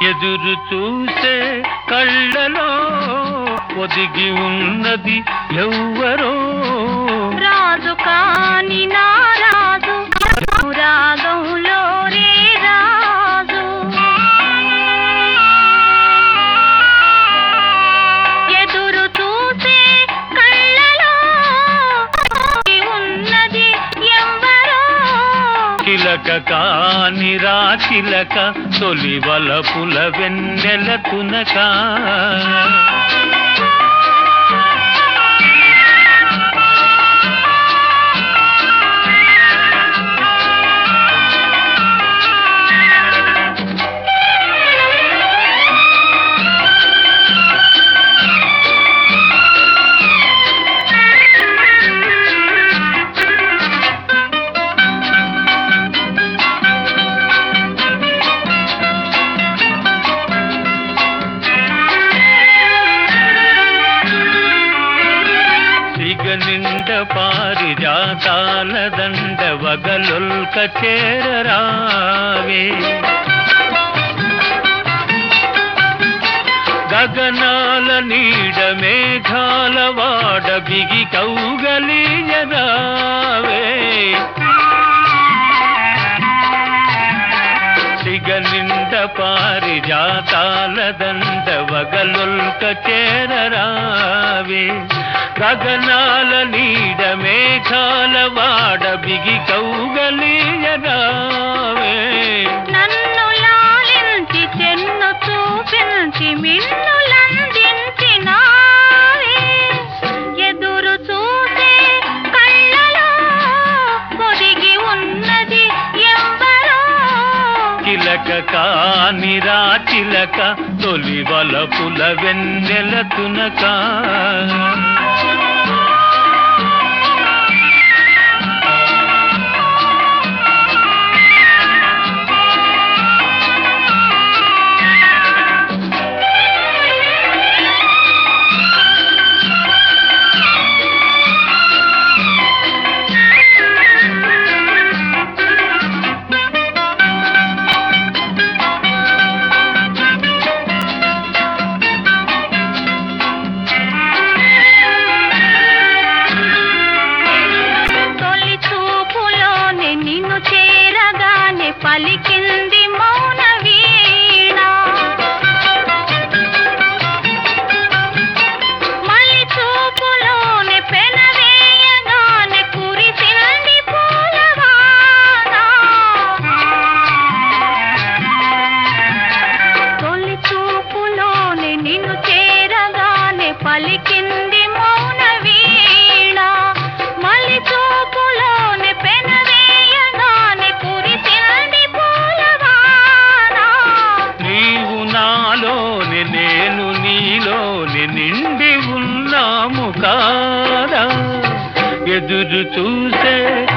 ఎదురు చూసే కళ్ళలో ఒదిగి ఉన్నది ఎవ్వరో రాజు కాని నా రాజు రాగంలో రే రాజు ఎదురు చూసే కళ్ళలో ఉన్నది ఎవ్వరో చిలక కాని రా చిలక తొలి వలపుల వెన్నెల తునక సిగ నిండ పారిజాతాల దండ వగలొల్క చేరరావే గగనాల నీడ మేఘాల వాడ బిగి కౌగలియరావే సిగ నిండ పారిజాతాల దండ వగలొల్క చేరరావే గగనాల నీడ మేఘాల వాడ బిగి కౌగలియరావే నన్ను లాలించి చెన్ను చూపించి మిన్నులందించినావే ఎదురు చూసే కళ్ళలో పొదిగి ఉన్నది ఎవ్వరో చిలక కానిరా చిలక తొలి వలపుల వెన్నెల తునక తొలి చూపులోనే నిన్ను చేరగానే పలికింది మౌన వీణ మళ్ళీ చూపులోనే పెనవేయగానే కురిసింది పూలవాన తొలి చూపులోనే నిన్ను చేరగానే పలికింది మౌన వీణ మళ్ళీ చూపులోనే పెనవేయగానే కురిసింది పూలవాన నీవు నాలోని నేను నీలోని నిండి ఉన్నాము కాదా ఎదురు చూసే